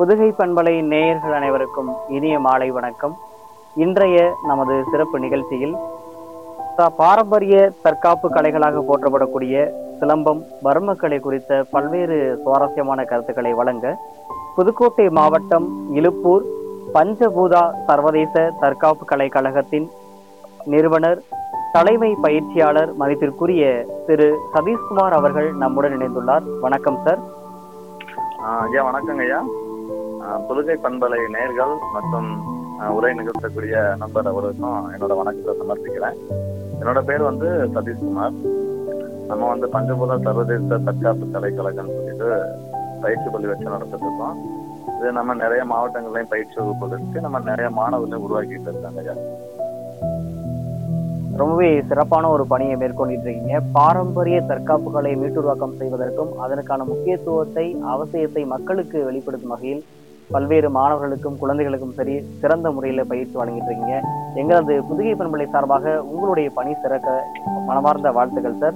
புதுகை பண்பலை நேயர்கள் அனைவருக்கும் இனிய மாலை வணக்கம் இன்றைய நமது சிறப்பு நிகழ்ச்சியில் த- பாரம்பரிய தற்காப்பு கலைகளாக போற்றப்படக்கூடிய சிலம்பம் வர்மக்கலை குறித்த பல்வேறு சுவாரஸ்யமான கருத்துக்களை வழங்க புதுக்கோட்டை மாவட்டம் இலுப்பூர் பஞ்சபூதா சர்வதேச தற்காப்பு கலை கழகத்தின் நிறுவனர் தலைமை பயிற்சியாளர் மதிப்பிற்குரிய திரு சதீஷ்குமார் அவர்கள் நம்முடன் இணைந்துள்ளார் வணக்கம் சார் ஆஹ் ஐயா வணக்கங்க ஐயா ஆஹ் புதுகை பண்பலை நேர்கள் மற்றும் ஆஹ் உரை நிகழ்த்தக்கூடிய நண்பர் அவருக்கும் என்னோட வணக்கத்தை சமர்ப்பிக்கிறேன் என்னோட பேர் வந்து சதீஷ்குமார் நம்ம வந்து பஞ்சபூத சர்வதேச தற்காப்பு கலைக்கழகம்னு சொல்லிட்டு பயிற்சி பள்ளி வச்சு நடத்திட்டு இருக்கோம் இது நம்ம நிறைய மாவட்டங்கள்லையும் பயிற்சி வகுப்புகள் இருக்கு நம்ம நிறைய மாணவர்களையும் உருவாக்கிட்டு இருக்காங்க ஐயா ரொம்பவே சிறப்பான ஒரு பணியை மேற்கொண்டிட்டு இருக்கீங்க பாரம்பரிய தற்காப்பு கலையை மீட்டுருவாக்கம் செய்வதற்கும் அதற்கான முக்கியத்துவத்தை அவசியத்தை மக்களுக்கு வெளிப்படுத்தும் வகையில் பல்வேறு மாணவர்களுக்கும் குழந்தைகளுக்கும் சரி சிறந்த முறையில் பயிற்சி வழங்கிட்டு இருக்கீங்க எங்களது புதுகை பண்பலை சார்பாக உங்களுடைய பணி சிறக்க மனமார்ந்த வாழ்த்துக்கள் சார்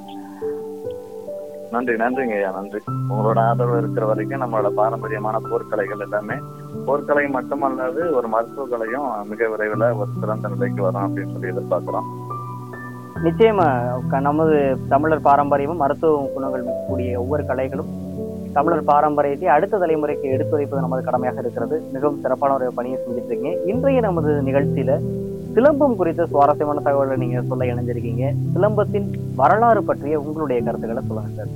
நன்றி நன்றிங்க ஐயா நன்றி உங்களோட ஆதரவு இருக்கிற வரைக்கும் நம்மளோட பாரம்பரியமான போர்க்கலைகள் எல்லாமே போர்க்கலை மட்டுமல்லாது ஒரு மருத்துவ கலையும் மிக விரைவில் ஒரு சிறந்த நிலைக்கு வரும் அப்படின்னு சொல்லி எதிர்பார்க்கிறோம் நிச்சயமா க- நமது தமிழர் பாரம்பரியமும் மருத்துவ குணங்கள் கூடிய ஒவ்வொரு கலைகளும் தமிழர் பாரம்பரியத்தை அடுத்த தலைமுறைக்கு எடுத்துரைப்பது நமது கடமையாக இருக்கிறது மிகவும் சிறப்பான ஒரு பணியை செஞ்சுட்டு இருக்கீங்க இன்றைய நமது நிகழ்ச்சியில சிலம்பம் குறித்த சுவாரஸ்யமான தகவலை நீங்க சொல்ல இணைஞ்சிருக்கீங்க சிலம்பத்தின் வரலாறு பற்றிய உங்களுடைய கருத்துக்களை சொல்லுங்க சார்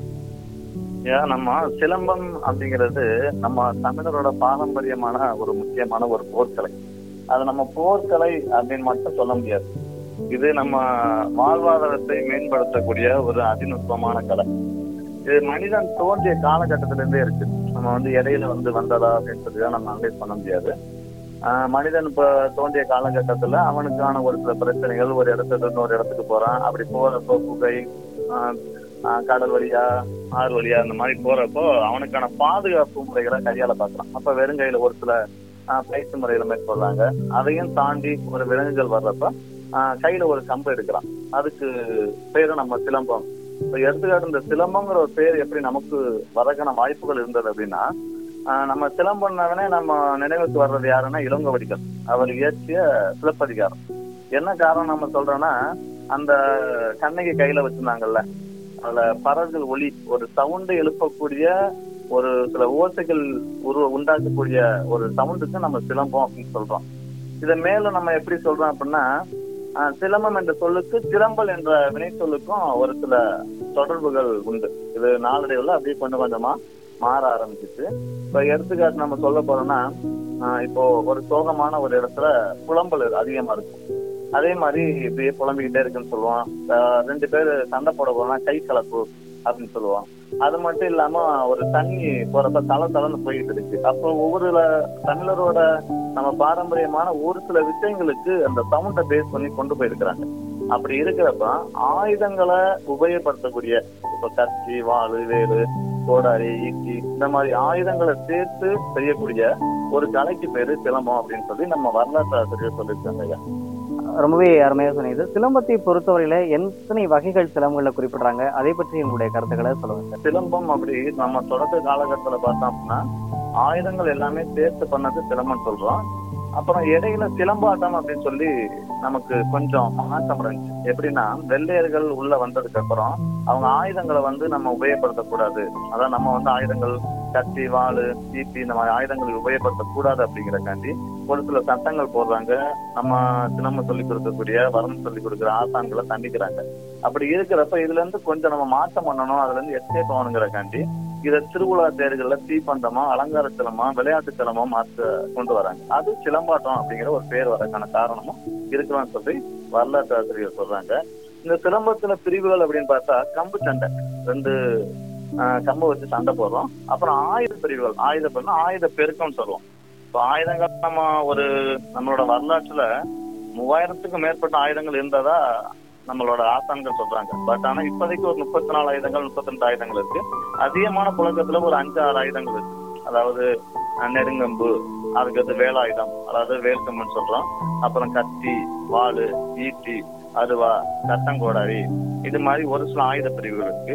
ஏன் நம்ம சிலம்பம் அப்படிங்கிறது நம்ம தமிழரோட பாரம்பரியமான ஒரு முக்கியமான ஒரு போர்க்கலை அது நம்ம போர்க்கலை அப்படின்னு மட்டும் சொல்ல முடியாது இது நம்ம வாழ்வாதாரத்தை மேம்படுத்தக்கூடிய ஒரு அதிநுட்பமான கலை இது மனிதன் தோன்றிய காலகட்டத்திலிருந்தே இருக்கு நம்ம வந்து இடையில வந்து வந்ததா அப்படின்னு சொல்லி தான் நம்ம அனலைஸ் பண்ண முடியாது ஆஹ் மனிதன் இப்ப தோன்றிய காலகட்டத்துல அவனுக்கான ஒரு சில பிரச்சனைகள் ஒரு இடத்துல இருந்து ஒரு இடத்துக்கு போறான் அப்படி போறப்போ புகை ஆஹ் ஆஹ் கடல் வழியா ஆறு வழியா அந்த மாதிரி போறப்போ அவனுக்கான பாதுகாப்பு முறைகளை கையால பாக்குறான் அப்ப வெறுங்கையில ஒரு சில ஆஹ் பயிற்சி முறைகளை மேற்கொள்றாங்க அதையும் தாண்டி ஒரு விலங்குகள் வர்றப்ப ஆஹ் கையில ஒரு கம்பு எடுக்கிறான் அதுக்கு பேரு நம்ம சிலம்பம் இப்ப எடுத்துக்காட்டு இந்த சிலம்பம்ங்கிற ஒரு பேர் எப்படி நமக்கு வரக்கான வாய்ப்புகள் இருந்தது அப்படின்னா ஆஹ் நம்ம சிலம்பம்னாவே நம்ம நினைவுக்கு வர்றது யாருன்னா இளங்கவடிகள் அவர் இயற்றிய சிலப்பதிகாரம் என்ன காரணம் நம்ம சொல்றோம்னா அந்த கண்ணகி கையில வச்சிருந்தாங்கல்ல அதுல பறவைகள் ஒளி ஒரு சவுண்டு எழுப்பக்கூடிய ஒரு சில ஓசைகள் உருவ உண்டாக்கக்கூடிய ஒரு சவுண்டுக்கு நம்ம சிலம்பம் அப்படின்னு சொல்றோம் இதை மேலும் நம்ம எப்படி சொல்றோம் அப்படின்னா ஆஹ் சிலம்பம் என்ற சொல்லுக்கு சிலம்பல் என்ற வினை சொல்லுக்கும் ஒரு சில தொடர்புகள் உண்டு இது நாளடைவுல அப்படியே கொஞ்சம் கொஞ்சமா மாற ஆரம்பிச்சிச்சு இப்ப எடுத்துக்காட்டு நம்ம சொல்ல போறோம்னா ஆஹ் இப்போ ஒரு சோகமான ஒரு இடத்துல புலம்பல் அதிகமா இருக்கும் அதே மாதிரி இப்படியே புலம்பிக்கிட்டே இருக்குன்னு சொல்லுவோம் ஆஹ் ரெண்டு பேர் சண்டை போட போனா கை கலப்பு அப்படின்னு சொல்லுவோம் அது மட்டும் இல்லாம ஒரு தண்ணி போறப்ப தலை தலைன்னு போயிட்டு இருக்கு அப்போ ஒவ்வொரு ல- தமிழரோட நம்ம பாரம்பரியமான ஒரு சில விஷயங்களுக்கு அந்த சவுண்டை பேஸ் பண்ணி கொண்டு போயிருக்கிறாங்க அப்படி இருக்கிறப்ப ஆயுதங்களை உபயோகப்படுத்தக்கூடிய இப்ப கத்தி வாளு வேலு கோடாரி ஈட்டி இந்த மாதிரி ஆயுதங்களை சேர்த்து செய்யக்கூடிய ஒரு கலைக்கு பேரு சிலம்பம் அப்படின்னு சொல்லி நம்ம வரலாற்று ஆசிரியர் சொல்லியிருக்காங்க ஐயா ரொம்பவே அருமையா சொன்னீங்க சிலம்பத்தை பொறுத்தவரையில எத்தனை வகைகள் சிலம்பங்களை குறிப்பிடுறாங்க அதை பற்றி உங்களுடைய கருத்துக்களை சொல்லுங்க சார் சிலம்பம் அப்படி நம்ம தொடக்க காலகட்டத்துல பார்த்தோம் அப்படின்னா ஆயுதங்கள் எல்லாமே சேர்த்து பண்ணது சிலம்பம் சொல்றோம் அப்புறம் இடையில சிலம்பாட்டம் அப்படின்னு சொல்லி நமக்கு கொஞ்சம் மாற்றம் இருந்துச்சு எப்படின்னா வெள்ளையர்கள் உள்ள வந்ததுக்கு அப்புறம் அவங்க ஆயுதங்களை வந்து நம்ம உபயோகப்படுத்தக்கூடாது அதான் நம்ம வந்து ஆயுதங்கள் கத்தி வாளு ஈட்டி இந்த மாதிரி ஆயுதங்களை உபயோகப்படுத்தக்கூடாது அப்படிங்கறக்காண்டி ஒரு சில சட்டங்கள் போடுறாங்க நம்ம சிலம்பம் சொல்லி கொடுக்கக்கூடிய வரம் சொல்லி கொடுக்குற ஆசான்களை தண்டிக்கிறாங்க அப்படி இருக்கிறப்ப இதுல இருந்து கொஞ்சம் நம்ம மாற்றம் பண்ணணும் அதுல இருந்து எஸ்கேப் ஆகணுங்கிறக்காண்டி இதை திருவிழா தேர்கள்ல தீப்பந்தமா அலங்கார சிலமா விளையாட்டு சிலமா மாற்ற கொண்டு வராங்க அது சிலம்பாட்டம் அப்படிங்கிற ஒரு பேர் வரக்கான காரணமும் இருக்கலாம்னு சொல்லி வரலாற்று ஆசிரியர் சொல்றாங்க இந்த சிலம்பத்துல பிரிவுகள் அப்படின்னு பார்த்தா கம்பு சண்டை ரெண்டு ஆஹ், கம்பை வச்சு சண்டை போடுறோம் அப்புறம் ஆயுத பிரிவுகள் ஆயுத பிரிவுனா ஆயுத பெருக்கம்னு சொல்லுவோம் இப்போ ஆயுதங்கள் நம்ம ஒரு நம்மளோட வரலாற்றுல மூவாயிரத்துக்கும் மேற்பட்ட ஆயுதங்கள் இருந்ததா நம்மளோட ஆசான்கள் சொல்றாங்க பட் ஆனா இப்போதைக்கு ஒரு முப்பத்தி நாலு ஆயுதங்கள் முப்பத்தி ரெண்டு ஆயுதங்கள் இருக்கு அதிகமான புழக்கத்துல ஒரு அஞ்சு ஆறு ஆயுதங்கள் இருக்கு அதாவது அஹ், நெடுங்கம்பு அதுக்கடுத்து வேலாயுதம் அதாவது வேல்கம்புன்னு சொல்றோம் அப்புறம் கத்தி வாளு ஈட்டி அருவா கட்டங்கோடாரி இது மாதிரி ஒரு சில ஆயுத பிரிவுகள் இருக்கு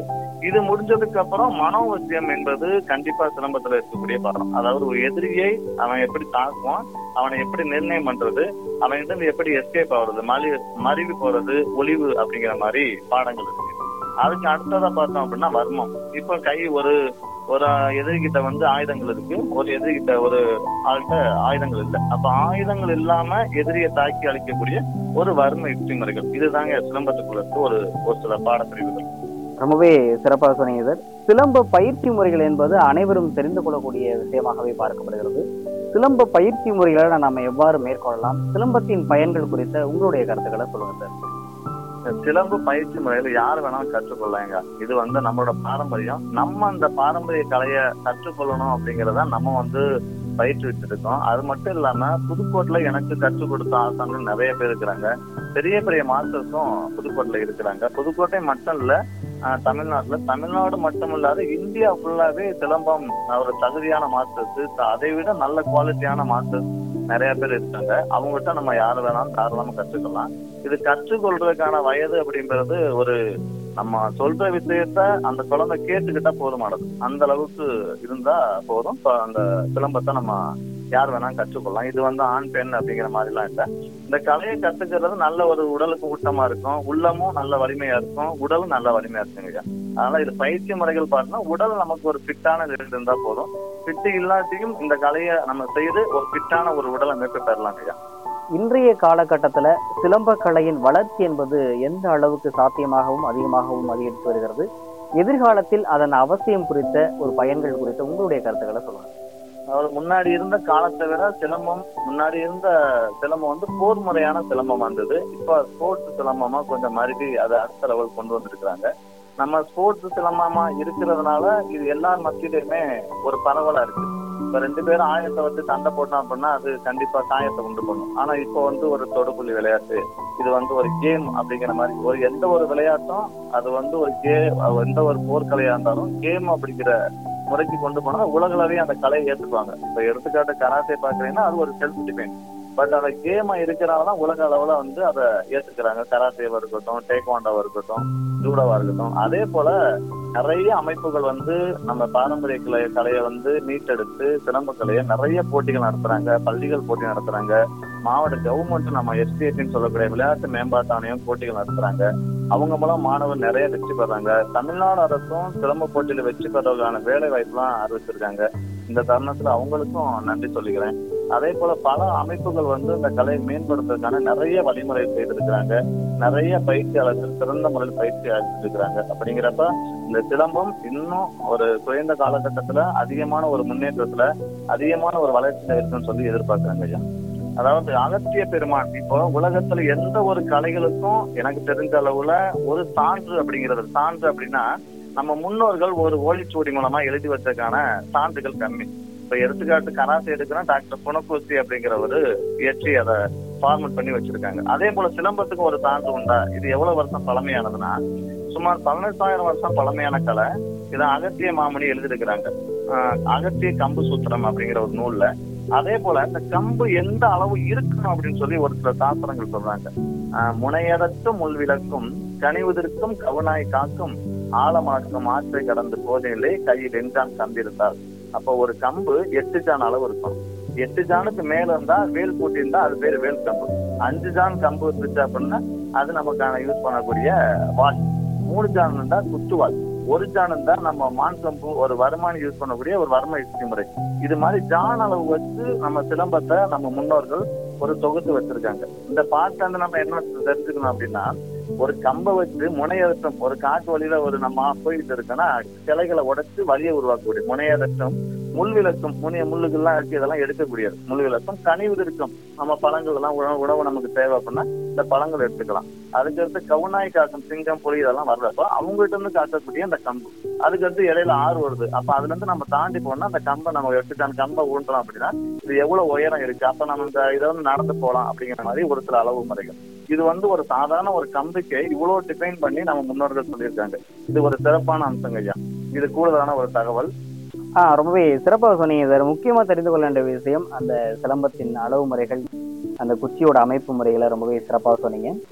இது முடிஞ்சதுக்கு அப்புறம் மனோவசியம் என்பது கண்டிப்பா சிலம்பத்துல இருக்கக்கூடிய பாடம் அதாவது ஒரு எதிரியை அவன் எப்படி தாக்குவான் அவனை எப்படி நிர்ணயம் பண்றது அவன் இருந்து எப்படி எஸ்கேப் ஆகுறது மலி மறிவு போறது ஒளிவு அப்படிங்கிற மாதிரி பாடங்கள் இருக்கு அதுக்கு அடுத்ததா பார்த்தோம் அப்படின்னா வர்மம் இப்ப கை ஒரு ஒரு எதிரிகிட்ட வந்து ஆயுதங்கள் இருக்கு ஒரு எதிரிகிட்ட ஒரு ஆள்கிட்ட ஆயுதங்கள் இல்லை அப்ப ஆயுதங்கள் இல்லாம எதிரியை தாக்கி அழிக்கக்கூடிய ஒரு வர்ம யுக்தி முறைகள் இதுதாங்க சிலம்பத்துக்குள்ள இருக்கு ஒரு ஒரு சில பாடப்பிரிவுகள் ரொம்பவே சிறப்பாக சொன்னீங்க சார் சிலம்ப பயிற்சி முறைகள் என்பது அனைவரும் தெரிந்து கொள்ளக்கூடிய விஷயமாகவே பார்க்கப்படுகிறது சிலம்ப பயிற்சி முறைகளை நாம எவ்வாறு மேற்கொள்ளலாம் சிலம்பத்தின் பயன்கள் குறித்த உங்களுடைய கருத்துக்களை சொல்லுங்க சார் சிலம்பு பயிற்சி முறையில யார் வேணாலும் கற்றுக்கொள்ளலாங்க இது வந்து நம்மளோட பாரம்பரியம் நம்ம அந்த பாரம்பரிய கலையை கற்றுக்கொள்ளணும் அப்படிங்கறத நம்ம வந்து பயிற்றுவிச்சிருக்கோம் அது மட்டும் இல்லாம புதுக்கோட்டையில எனக்கு கற்றுக் கொடுத்த ஆசான்கள் நிறைய பேர் இருக்கிறாங்க பெரிய பெரிய மாஸ்டர்ஸும் புதுக்கோட்டையில இருக்கிறாங்க புதுக்கோட்டை மட்டும் இல்ல ஆஹ் தமிழ்நாட்டுல தமிழ்நாடு மட்டும் இல்லாத இந்தியா ஃபுல்லாவே சிலம்பம் ஒரு தகுதியான மாஸ்டர்ஸ் அதை விட நல்ல குவாலிட்டியான மாஸ்டர்ஸ் நிறைய பேர் இருக்காங்க அவங்ககிட்ட நம்ம யாரு வேணாலும் தாராளமா கற்றுக்கலாம் இது கற்றுக்கொள்றதுக்கான வயது அப்படிங்கிறது ஒரு நம்ம சொல்ற விஷயத்த அந்த குழந்தை கேட்டுக்கிட்டா போதுமானது அந்த அளவுக்கு இருந்தா போதும் இப்ப அந்த சிலம்பத்தை நம்ம யார் வேணாலும் கற்றுக்கொள்ளலாம் இது வந்து ஆண் பெண் அப்படிங்கிற மாதிரி எல்லாம் இல்லை இந்த கலையை கத்துக்கிறது நல்ல ஒரு உடலுக்கு ஊட்டமா இருக்கும் உள்ளமும் நல்ல வலிமையா இருக்கும் உடலும் நல்ல வலிமையா இருக்குங்க ஐயா அதனால இது பயிற்சி முறைகள் பார்த்தோம்னா உடல் நமக்கு ஒரு ஃபிட்டான நிலையில் இருந்தா போதும் ஃபிட் இல்லாட்டியும் இந்த கலையை நம்ம செய்து ஒரு ஃபிட்டான ஒரு உடல் அமைப்பு பெறலாம் ஐயா இன்றைய காலகட்டத்துல சிலம்ப கலையின் வளர்ச்சி என்பது எந்த அளவுக்கு சாத்தியமாகவும் அதிகமாகவும் அதிகரித்து வருகிறது எதிர்காலத்தில் அதன் அவசியம் குறித்த ஒரு பயன்கள் குறித்த உங்களுடைய கருத்துக்களை சொல்லுங்க அதாவது முன்னாடி இருந்த காலத்தை விட சிலம்பம் முன்னாடி இருந்த சிலம்பம் வந்து போர் முறையான சிலம்பம் வந்தது இப்ப ஸ்போர்ட்ஸ் சிலம்பமா கொஞ்சம் மறுபடி அதை அடுத்த லெவல் கொண்டு வந்திருக்கிறாங்க நம்ம ஸ்போர்ட்ஸ் சிலம்பமா இருக்கிறதுனால இது எல்லார் மத்தியிலுமே ஒரு பரவலா இருக்கு இப்ப ரெண்டு பேரும் ஆயத்தை வச்சு சண்டை போட்டோம் அப்படின்னா அது கண்டிப்பா காயத்தை உண்டு பண்ணும் ஆனா இப்போ வந்து ஒரு தொடுப்புள்ளி விளையாட்டு இது வந்து ஒரு கேம் அப்படிங்கிற மாதிரி ஒரு எந்த ஒரு விளையாட்டும் அது வந்து ஒரு கே எந்த ஒரு போர்க்கலையா இருந்தாலும் கேம் அப்படிங்கிற முறைக்கு கொண்டு போனா உலகளவே அந்த கலையை ஏத்துக்குவாங்க இப்ப எடுத்துக்காட்டு கராத்தே பாக்குறீங்கன்னா அது ஒரு செல்ஃப் டிஃபென்ஸ் பட் அந்த கேமா இருக்கிறனாலதான் உலக அளவுல வந்து அதை ஏத்துக்கிறாங்க கராத்தேவா இருக்கட்டும் டேக்வாண்டாவா இருக்கட்டும் ஜூடோவா இருக்கட்டும் அதே போல நிறைய அமைப்புகள் வந்து நம்ம பாரம்பரிய கலை கலையை வந்து மீட்டெடுத்து சிலம்ப கலையை நிறைய போட்டிகள் நடத்துறாங்க பள்ளிகள் போட்டி நடத்துறாங்க மாவட்ட கவர்மெண்ட் நம்ம எஸ்டிஎஸ்ன்னு சொல்லக்கூடிய விளையாட்டு மேம்பாட்டு ஆணையம் போட்டிகள் நடத்துறாங்க அவங்க மூலம் மாணவர் நிறைய வெற்றி பெறாங்க தமிழ்நாடு அரசும் சிலம்ப போட்டியில வெற்றி பெறவர்களுக்கான வேலை வாய்ப்புலாம் அறிவிச்சிருக்காங்க இந்த தருணத்துல அவங்களுக்கும் நன்றி சொல்லிக்கிறேன் அதே போல பல அமைப்புகள் வந்து இந்த கலையை மேம்படுத்துறதுக்கான நிறைய வழிமுறை செய்திருக்கிறாங்க நிறைய பயிற்சியாளர்கள் சிறந்த முறையில் பயிற்சி அளிச்சிருக்கிறாங்க அப்படிங்கிறப்ப இந்த சிலம்பம் இன்னும் ஒரு குறைந்த காலகட்டத்துல அதிகமான ஒரு முன்னேற்றத்துல அதிகமான ஒரு வளர்ச்சியில இருக்குன்னு சொல்லி எதிர்பார்க்கிறாங்க ஐயா அதாவது அகத்திய பெருமான் இப்போ உலகத்துல எந்த ஒரு கலைகளுக்கும் எனக்கு தெரிஞ்ச அளவுல ஒரு சான்று அப்படிங்கிறது சான்று அப்படின்னா நம்ம முன்னோர்கள் ஒரு ஓலைச்சுவடி மூலமா எழுதி வச்சதுக்கான சான்றுகள் கம்மி இப்ப எடுத்துக்காட்டு கராத்தே எடுக்கிறோம் டாக்டர் புனக்கூசி அப்படிங்கிறவரு இயற்றி அதை ஃபார்மட் பண்ணி வச்சிருக்காங்க அதே போல சிலம்பத்துக்கும் ஒரு சான்று உண்டா இது எவ்வளவு வருஷம் பழமையானதுன்னா சுமார் பதினெட்டாயிரம் வருஷம் பழமையான கலை இதை அகத்திய மாமணி எழுதியிருக்கிறாங்க ஆஹ் அகத்திய கம்பு சூத்திரம் அப்படிங்கிற ஒரு நூல்ல அதே போல இந்த கம்பு எந்த அளவு இருக்கணும் அப்படின்னு சொல்லி ஒரு சில சாஸ்திரங்கள் சொல்றாங்க ஆஹ் முனையடத்தும் முள்விளக்கும் கனிவுதிர்க்கும் கவுனாய் காக்கும் ஆழமாக்கும் ஆற்றை கடந்து போதையிலே கையில் எஞ்சான் கம்பிருந்தார் அப்போ ஒரு கம்பு எட்டு ஜான் அளவு இருக்கும் எட்டு ஜானுக்கு மேல இருந்தா வேல் பூட்டி இருந்தா அது பேர் வேல் கம்பு அஞ்சு ஜான் கம்பு இருந்துச்சு அப்படின்னா அது நமக்கான யூஸ் பண்ணக்கூடிய வால் மூணு ஜான் இருந்தா குத்துவால் ஒரு ஜான் இருந்தா நம்ம மான் கம்பு ஒரு வருமானம் யூஸ் பண்ணக்கூடிய ஒரு வர்ம யுக்தி முறை இது மாதிரி ஜான் அளவு வச்சு நம்ம சிலம்பத்தை நம்ம முன்னோர்கள் ஒரு தொகுத்து வச்சிருக்காங்க இந்த பாட்டு வந்து நம்ம என்ன தெரிஞ்சுக்கணும் அப்படின்னா ஒரு கம்பை வச்சு முனையரட்டம் ஒரு காட்டு வழியில ஒரு நம்ம போயிட்டு இருக்கோம்னா கிளைகளை உடைச்சு வழியை உருவாக்கக்கூடிய முனையரட்டம் முள் விளக்கம் முனைய முள்ளுகள்லாம் இருக்கு இதெல்லாம் எடுக்கக்கூடியது முள் விளக்கம் கனிவு இருக்கும் நம்ம பழங்கள் எல்லாம் உணவு உணவு நமக்கு தேவை அப்படின்னா இந்த பழங்கள் எடுத்துக்கலாம் அதுக்கடுத்து கவுனாய் காக்கும் சிங்கம் புலி இதெல்லாம் வர்றப்போ அவங்ககிட்ட இருந்து காட்டக்கூடிய அந்த கம்பு அதுக்கடுத்து இடையில ஆறு வருது அப்ப அதுல இருந்து நம்ம தாண்டி போனா அந்த கம்பை நம்ம எடுத்துட்டு அந்த கம்பை ஊன்றோம் அப்படின்னா இது எவ்வளவு உயரம் இருக்கு அப்ப நம்ம இந்த இதை வந்து நடந்து போலாம் அப்படிங்கிற மாதிரி ஒரு சில அளவு முறைகள் இது வந்து ஒரு சாதாரண ஒரு கம்புக்கே இவ்வளவு டிஃபைன் பண்ணி நம்ம முன்னோர்கள் சொல்லியிருக்காங்க இது ஒரு சிறப்பான அம்சங்க ஐயா இது கூடுதலான ஒரு தகவல் ஆ ரொம்பவே சிறப்பாக சொன்னீங்க சார் முக்கியமா தெரிந்து கொள்ள வேண்டிய விஷயம் அந்த சிலம்பத்தின் அளவு முறைகள் அந்த குச்சியோட அமைப்பு முறைகளை ரொம்பவே சிறப்பாக சொன்னீங்க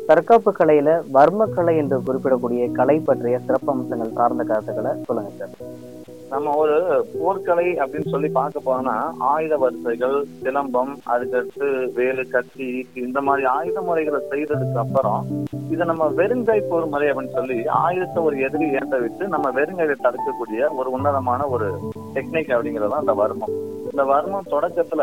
தற்காப்பு கலையில வர்ம கலை என்று குறிப்பிடக்கூடிய கலை பற்றிய சிறப்பம்சங்கள் சார்ந்த கருத்துக்களை சொல்லுங்க சார் நம்ம ஒரு போர்க்கலை அப்படின்னு சொல்லி பார்க்க போனோம்னா ஆயுத வரிசைகள் சிலம்பம் அதுக்கடுத்து வேலு கத்தி இந்த மாதிரி ஆயுத முறைகளை செய்ததுக்கு அப்புறம் இதை நம்ம வெறுங்கை போர் முறை அப்படின்னு சொல்லி ஆயுதத்தை ஒரு எதிரி ஏந்த விட்டு நம்ம வெறுங்கையை தடுக்கக்கூடிய ஒரு உன்னதமான ஒரு டெக்னிக் அப்படிங்கிறது தான் இந்த வர்மம் இந்த வர்மம் தொடக்கத்துல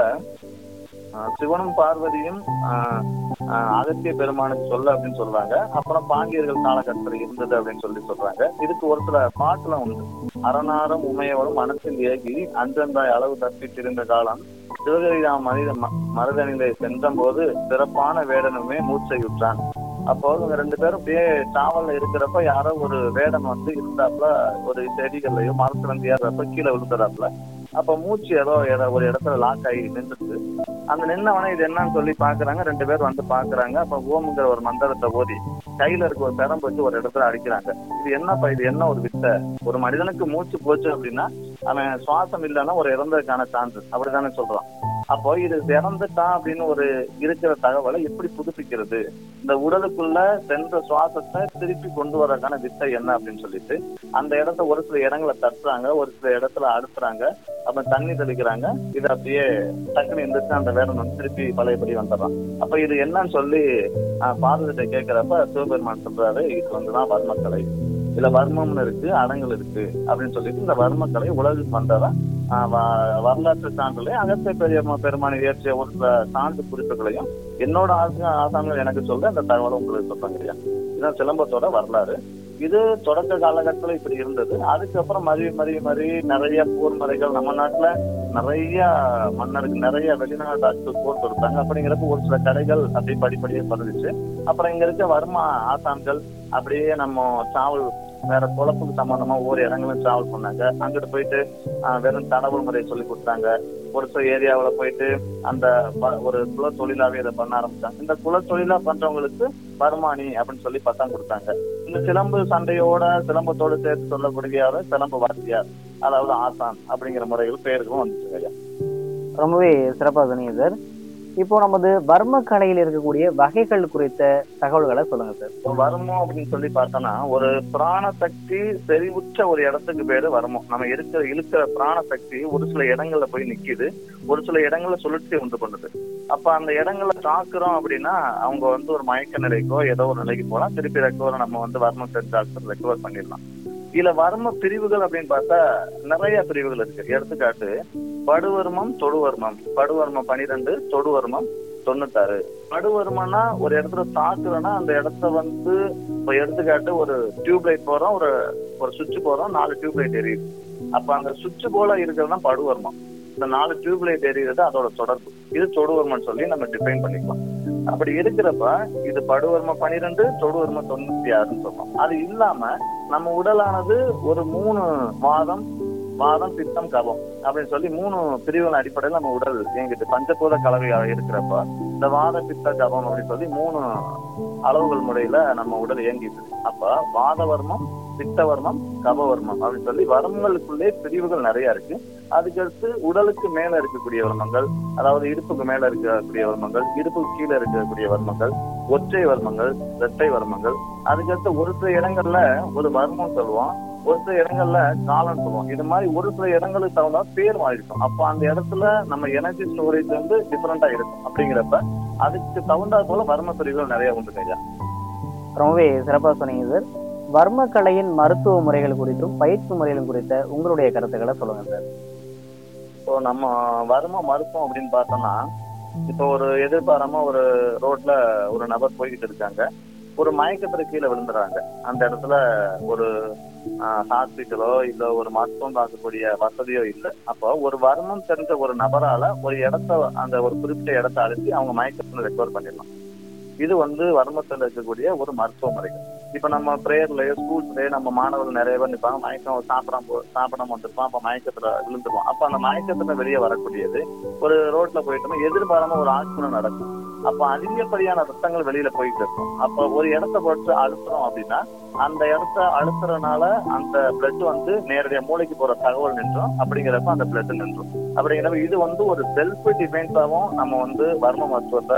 ஆஹ், சிவனும் பார்வதியும் ஆஹ், ஆஹ், அகத்திய பெருமானுக்கு சொல்ல அப்படின்னு சொல்றாங்க அப்புறம் பாண்டியர்கள் காலகட்டத்தில் இருந்தது அப்படின்னு சொல்லி சொல்றாங்க இதுக்கு ஒரு சில பாட்டுலாம் உண்டு அரணாரம் உமையவரும் மனத்தில் ஏகி அன்றந்தாய் அளவு தப்பி திரிந்த காலம் சிவகரிதாம் மனித ம- மருதனிலே சென்றபோது சிறப்பான வேடனுமே மூச்சையுற்றான் அப்போ இவங்க ரெண்டு பேரும் அப்படியே டிராவல்ல இருக்கிறப்ப யாரோ ஒரு வேடன் வந்து இருந்தாப்புல ஒரு செடிகள்லயோ மரத்துல இருந்து ஏறப்ப கீழே விழுந்துறாப்புல அப்ப மூச்சு ஏதோ ஏதோ ஒரு இடத்துல லாக் ஆகி நின்றுச்சு அந்த நின்னவனே இது என்னன்னு சொல்லி பாக்குறாங்க ரெண்டு பேர் வந்து பாக்குறாங்க அப்ப ஓமுங்கிற ஒரு மந்திரத்தை ஓதி கையில இருக்க ஒரு பெரம் வச்சு ஒரு இடத்துல அடிக்கிறாங்க இது என்னப்பா இது என்ன ஒரு வித்தை ஒரு மனிதனுக்கு மூச்சு போச்சு அப்படின்னா அவன் சுவாசம் இல்லைன்னா ஒரு இறந்ததுக்கான சான்சஸ் அப்படித்தானே சொல்றான் அப்போ இது இறந்துட்டான் அப்படின்னு ஒரு இருக்கிற தகவலை எப்படி புதுப்பிக்கிறது இந்த உடலுக்குள்ள சென்ற சுவாசத்தை திருப்பி கொண்டு வரக்கான வித்தை என்ன அப்படின்னு சொல்லிட்டு அந்த இடத்த ஒரு சில இடங்களை தட்டுறாங்க ஒரு சில இடத்துல அடுத்துறாங்க அப்புறம் தண்ணி தெளிக்கிறாங்க இது அப்படியே டக்குன்னு எந்திரிச்சு அந்த வேடம் வந்து திருப்பி பழையபடி வந்துடுறான் அப்ப இது என்னன்னு சொல்லி ஆஹ், பார்வதிட்ட கேட்கிறப்ப சிவபெருமான் சொல்றாரு இது வந்துதான் வர்மக்கலை இதுல வர்மம்னு இருக்கு அடங்கல் இருக்கு அப்படின்னு சொல்லிட்டு இந்த வர்மக்கலை உலகுக்கு வந்ததா ஆஹ், வ- வரலாற்று சான்றுல அகத்திய பெரிய பெருமானை இயற்றிய ஒரு சில சான்று குறிப்புகளையும் என்னோட ஆசை ஆசான்கள் எனக்கு சொல்ல அந்த தகவலை உங்களுக்கு சொல்றாங்க இல்லையா இதுதான் சிலம்பத்தோட வரலாறு இது தொடக்க காலகட்டத்துல இப்படி இருந்தது அதுக்கப்புறம் மறி மறி மறி நிறைய போர் முறைகள் நம்ம நாட்டுல நிறைய மன்னருக்கு நிறைய வெளிநாட்டு ஆட்கள் போர் தொடுத்தாங்க அப்படிங்கிறப்ப ஒரு சில கடைகள் அப்படியே படிப்படியே பரவிச்சு அப்புறம் இங்க இருக்க வர்மா ஆசான்கள் அப்படியே நம்ம டிராவல் வேற பொழப்புக்கு சம்பந்தமா ஒவ்வொரு இடங்களும் டிராவல் பண்ணாங்க அங்கிட்டு போயிட்டு ஆஹ், வெறும் தடவு முறையை சொல்லி கொடுத்தாங்க ஒரு சில ஏரியாவுல போயிட்டு அந்த ப- ஒரு குல தொழிலாவே இதை பண்ண ஆரம்பிச்சாங்க இந்த குல தொழிலா பண்றவங்களுக்கு வருமானி அப்படின்னு சொல்லி பட்டம் கொடுத்தாங்க இந்த சிலம்பு சண்டையோட சிலம்பத்தோட சேர்த்து சொல்லக்கூடிய சிலம்பு வாத்தியார் அதாவது ஆசான் அப்படிங்கிற முறைகள் பெயர்களும் வந்துச்சு ஐயா ரொம்பவே சிறப்பாக சொன்னீங்க சார் இப்போ நமது வர்ம கலையில் இருக்கக்கூடிய வகைகள் குறித்த தகவல்களை சொல்லுங்க சார் இப்போ வருமம் அப்படின்னு சொல்லி பார்த்தோம்னா ஒரு பிராண சக்தி செறிவுற்ற ஒரு இடத்துக்கு பேரு வருமம் நம்ம இருக்கிற இழுக்கிற பிராண சக்தி ஒரு சில இடங்கள்ல போய் நிக்குது ஒரு சில இடங்கள்ல சுழற்சி உண்டு பண்ணுது அப்ப அந்த இடங்கள்ல தாக்குறோம் அப்படின்னா அவங்க வந்து ஒரு மயக்க நிலைக்கோ ஏதோ ஒரு நிலைக்கு போலாம் திருப்பி ரெக்கவர் நம்ம வந்து வர்மம் சென்சாக்சர் ரெக்கவர் பண்ணிடலாம் இதுல வர்ம பிரிவுகள் அப்படின்னு பார்த்தா நிறைய பிரிவுகள் இருக்கு எடுத்துக்காட்டு படுவர்மம் தொடுவர்மம் படுவர்மம் பனிரெண்டு தொடுவர்மம் தொண்ணூத்தாறு படுவர்மம்னா ஒரு இடத்துல தாக்குறோம்னா அந்த இடத்த வந்து இப்போ எடுத்துக்காட்டு ஒரு டியூப் லைட் போறோம் ஒரு ஒரு சுவிட்ச் போறோம் நாலு டியூப் லைட் எரியுது அப்ப அந்த சுவிட்ச் போல இருக்கிறது தான் படுவர்மம் இந்த நாலு டியூப் லைட் எரியுறது அதோட தொடர்பு இது தொடுவர்மம் சொல்லி நம்ம டிஃபைன் பண்ணிக்கலாம் அப்படி இருக்கிறப்ப இது படுவர்மம் பனிரெண்டு தொடுவர்மம் தொண்ணூத்தி ஆறுன்னு சொல்றோம் அது இல்லாம நம்ம உடலானது ஒரு மூணு வாதம் வாதம் பித்தம் கபம் அப்படின்னு சொல்லி மூணு பிரிவுகள் அடிப்படையில் நம்ம உடல் இயங்கிட்டு பஞ்சபூத கலவையாக இருக்கிறப்ப இந்த வாத பித்த கபம் அப்படின்னு சொல்லி மூணு அளவுகள் முறையில நம்ம உடல் இயங்கிட்டு இருக்கு. அப்ப வாதவர்மம் பித்தவர்மம் கபவர்மம் அப்படின்னு சொல்லி வர்மங்களுக்குள்ளே பிரிவுகள் நிறைய இருக்கு அதுக்கடுத்து உடலுக்கு மேல இருக்கக்கூடிய வர்மங்கள் அதாவது இடுப்புக்கு மேல இருக்கக்கூடிய வர்மங்கள் இடுப்புக்கு கீழே இருக்கக்கூடிய வர்மங்கள் ஒற்றை வர்மங்கள் இரட்டை வர்மங்கள் அதுக்கடுத்து ஒரு சில இடங்கள்ல ஒரு வர்மம் சொல்லுவோம் ஒரு சில இடங்கள்ல காலம் சொல்லுவோம் இது மாதிரி ஒரு சில இடங்களுக்கு தகுந்த பேர் மாறி இருக்கும் அப்ப அந்த இடத்துல நம்ம எனர்ஜி ஸ்டோரேஜ் வந்து டிஃபரெண்டா இருக்கும் அப்படிங்கிறப்ப அதுக்கு தகுந்தா போல வர்ம பிரிவுகள் நிறைய உண்டு ஐயா ரொம்பவே சிறப்பாக சொன்னீங்க சார் வர்ம கலையின் மருத்துவ முறைகள் குறித்தும் பயிற்சி முறைகள் குறித்த உங்களுடைய கருத்துக்களை சொல்லுங்க சார் இப்போ நம்ம வறுமை மருத்துவம் அப்படின்னு பார்த்தோம்னா இப்போ ஒரு எதிர்பாராம ஒரு ரோட்ல ஒரு நபர் போய்கிட்டு இருக்காங்க ஒரு மயக்கத்துல கீழே விழுந்துறாங்க அந்த இடத்துல ஒரு ஹாஸ்பிட்டலோ இல்ல ஒரு மருத்துவம் பார்க்கக்கூடிய வசதியோ இல்லை அப்போ ஒரு வர்மம் தெரிஞ்ச ஒரு நபரால ஒரு இடத்த அந்த ஒரு குறிப்பிட்ட இடத்த அழுத்தி அவங்க மயக்கத்துல ரெக்கவர் பண்ணிடலாம் இது வந்து வர்மத்தில் இருக்கக்கூடிய ஒரு மருத்துவ முறைகள் இப்ப நம்ம பிரேயர்லயோ ஸ்கூல்ஸ்லயோ நம்ம மாணவர்கள் நிறைய பேர் நிற்பாங்க மயக்கம் சாப்பிடாம போ- சாப்பிடாம வந்திருப்பான் அப்ப மயக்கத்துல விழுந்துருவான் அப்ப அந்த மயக்கத்துல வெளியே வரக்கூடியது ஒரு ரோட்ல போயிட்டோம்னா எதிர்பாராம ஒரு ஆக்சிடென்ட் நடக்கும் அப்ப அதிகப்படியான ரத்தங்கள் வெளியில போயிட்டு இருக்கும் அப்ப ஒரு இடத்த போட்டு அழுத்துறோம் அப்படின்னா அந்த இடத்த அழுத்துறதுனால அந்த பிளட் வந்து நேரடியா மூளைக்கு போற தகவல் நின்றும் அப்படிங்கிறப்ப அந்த பிளட் நின்றும் அப்படிங்கிறப்ப இது வந்து ஒரு செல்ஃப் டிஃபென்ஸாவும் நம்ம வந்து வர்ம மருத்துவத்தை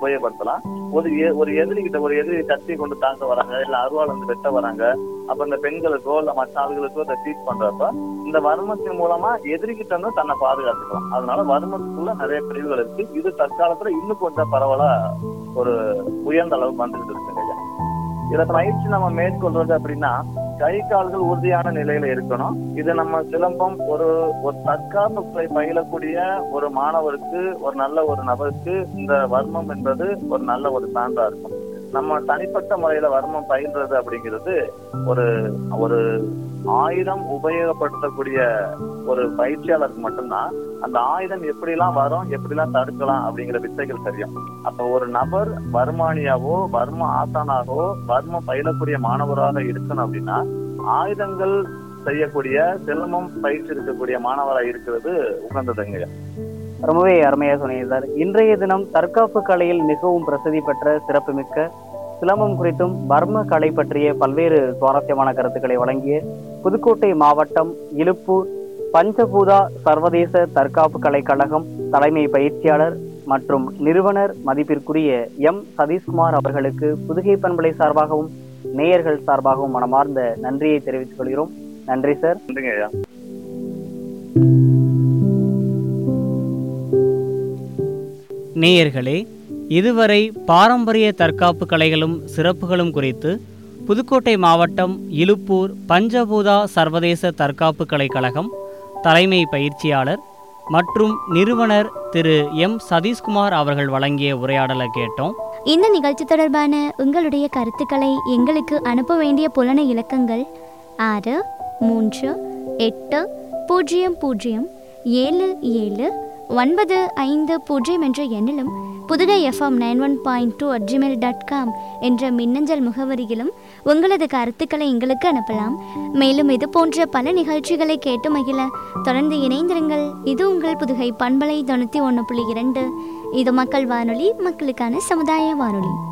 உபயோகப்படுத்தலாம் ஒரு எ- ஒரு எதிரிகிட்ட ஒரு எதிரி கத்தி கொண்டு தாக்க வராங்க இல்ல அருவாள் வந்து வெட்ட வராங்க அப்ப இந்த பெண்களுக்கோ இல்ல மற்ற ஆளுகளுக்கோ இதை ட்ரீட் பண்றப்ப இந்த வர்மத்தின் மூலமா எதிரிகிட்ட இருந்து தன்னை பாதுகாத்துக்கலாம் அதனால வர்மத்துக்குள்ள நிறைய பிரிவுகள் இருக்கு இது தற்காலத்துல இன்னும் கொஞ்சம் பரவலா ஒரு உயர்ந்த அளவுக்கு வந்துட்டு இருக்குங்க ஐயா இதை பயிற்சி நம்ம மேற்கொள்றது அப்படின்னா கை கால்கள் உறுதியான நிலையில இருக்கணும் இது நம்ம சிலம்பம் ஒரு ஒரு தற்காப்பு கலை பயிலக்கூடிய ஒரு மாணவருக்கு ஒரு நல்ல ஒரு நபருக்கு இந்த வர்மம் என்பது ஒரு நல்ல ஒரு சான்றா இருக்கும் நம்ம தனிப்பட்ட முறையில வர்மம் பயில்றது அப்படிங்கிறது ஒரு ஒரு ஆயுதம் உபயோகப்படுத்தக்கூடிய ஒரு பயிற்சியாளருக்கு மட்டும்தான் அந்த ஆயுதம் எப்படிலாம் வரும் எப்படிலாம் தடுக்கலாம் அப்படிங்கிற வித்தைகள் தெரியும் அப்ப ஒரு நபர் வர்மானியாவோ வர்ம ஆசானாகவோ வர்மம் பயிலக்கூடிய மாணவராக இருக்கணும் அப்படின்னா ஆயுதங்கள் செய்யக்கூடிய சிலம்பம் பயிற்சி இருக்கக்கூடிய மாணவராக இருக்கிறது உகந்ததுங்க ரொம்பவே அருமையா சொன்னீங்க சார் இன்றைய தினம் தற்காப்பு கலையில் மிகவும் பிரசித்தி பெற்ற சிறப்புமிக்க சிலம்பம் குறித்தும் பர்ம கலை பற்றிய பல்வேறு சுவாரஸ்யமான கருத்துக்களை வழங்கிய புதுக்கோட்டை மாவட்டம் இலுப்பூர் பஞ்சபூதா சர்வதேச தற்காப்பு கலை கழகம் தலைமை பயிற்சியாளர் மற்றும் நிறுவனர் மதிப்பிற்குரிய எம் சதீஷ்குமார் அவர்களுக்கு புதுகை பண்பலை சார்பாகவும் நேயர்கள் சார்பாகவும் மனமார்ந்த நன்றியை தெரிவித்துக் கொள்கிறோம் நன்றி சார் நன்றிங்க ஐயா நேயர்களே இதுவரை பாரம்பரிய தற்காப்பு கலைகளும் சிறப்புகளும் குறித்து புதுக்கோட்டை மாவட்டம் இலுப்பூர் பஞ்சபூதா சர்வதேச தற்காப்பு கலை கழகம் தலைமை பயிற்சியாளர் மற்றும் நிறுவனர் திரு எம் சதீஷ்குமார் அவர்கள் வழங்கிய உரையாடலை கேட்டோம் இந்த நிகழ்ச்சி தொடர்பான உங்களுடைய கருத்துக்களை எங்களுக்கு அனுப்ப வேண்டிய புலன இலக்கங்கள் ஆறு மூன்று எட்டு பூஜ்ஜியம் பூஜ்ஜியம் ஏழு ஏழு ஒன்பது ஐந்து பூஜ்ஜியம் என்ற எண்ணிலும் Pudugai FM nine one point two at Gmail dot com என்ற மின்னஞ்சல் முகவரியிலும் உங்களது கருத்துக்களை எங்களுக்கு அனுப்பலாம் மேலும் இது போன்ற பல நிகழ்ச்சிகளை கேட்டு மகிழ தொடர்ந்து இணைந்திருங்கள் இது உங்கள் புதுகை பண்பலை தொண்ணூற்றி ஒன்று புள்ளி இரண்டு இது மக்கள் வானொலி மக்களுக்கான சமுதாய வானொலி